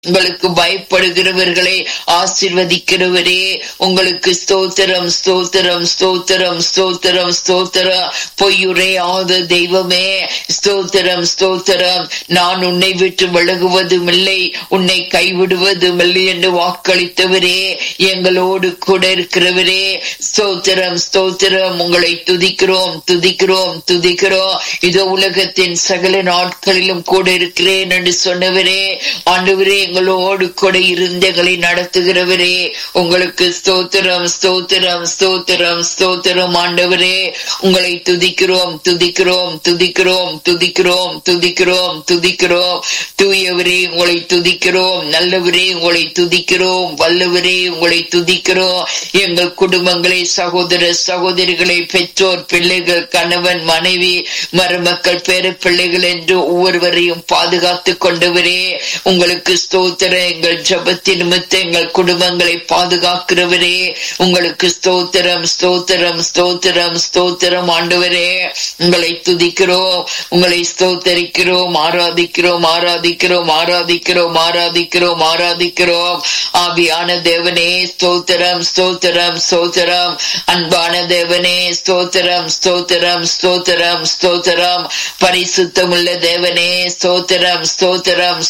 உங்களுக்கு பயப்படுகிறவர்களை ஆசிர்வதிக்கிறவரே உங்களுக்கு ஸ்தோத்திரம் ஸ்தோத்திரம் ஸ்தோத்திரம் ஸ்தோத்திரம் ஸ்தோத்திரம் பொய்யுரையாத தெய்வமே ஸ்தோத்திரம் ஸ்தோத்திரம் நான் உன்னை விட்டு விலகுவதும் இல்லை உன்னை கைவிடுவதும் இல்லை என்று வாக்களித்தவரே எங்களோடு கூட இருக்கிறவரே ஸ்தோத்திரம் ஸ்தோத்திரம் உங்களை துதிக்கிறோம் துதிக்கிறோம் துதிக்கிறோம் இதோ உலகத்தின் சகல நாட்களிலும் கூட இருக்கிறேன் என்று சொன்னவரே ஆண்டவரே எங்களோடு கூட இருந்து எங்களை நடத்துகிறவரே உங்களுக்கு ஸ்தோத்திரம் ஸ்தோத்திரம் ஸ்தோத்திரம் ஸ்தோத்திரம் ஆண்டவரே உங்களை துதிக்கிறோம் துதிக்கிறோம் துதிக்கிறோம் துதிக்கிறோம் துதிக்கிறோம் துதிக்கிறோம் தூயவரே உங்களை துதிக்கிறோம் நல்லவரே உங்களை துதிக்கிறோம் வல்லவரே உங்களை துதிக்கிறோம் எங்கள் குடும்பங்களை சகோதர சகோதரிகளை பெற்றோர் பிள்ளைகள் கணவன் மனைவி மருமக்கள் பேர பிள்ளைகள் என்று ஒவ்வொருவரையும் பாதுகாத்து கொண்டவரே உங்களுக்கு ஸ்தோத்திரம் எங்கள் ஜபத்தின் நிமித்தம் எங்கள் குடும்பங்களை பாதுகாக்கிறவரே உங்களுக்கு ஸ்தோத்திரம் ஸ்தோத்திரம் ஸ்தோத்திரம் ஸ்தோத்திரம் ஆண்டவரே உங்களை துதிக்கிறோம் உங்களை ஸ்தோத்தரிக்கிறோம் ஆராதிக்கிறோம் ஆராதிக்கிறோம் ஆராதிக்கிறோம் ஆராதிக்கிறோம் ஆராதிக்கிறோம் ஆவியான தேவனே ஸ்தோத்திரம் ஸ்தோத்திரம் ஸ்தோத்திரம் அன்பான தேவனே ஸ்தோத்திரம் ஸ்தோத்திரம் ஸ்தோத்திரம் ஸ்தோத்திரம் பரிசுத்தமுள்ள தேவனே ஸ்தோத்திரம் ஸ்தோத்திரம்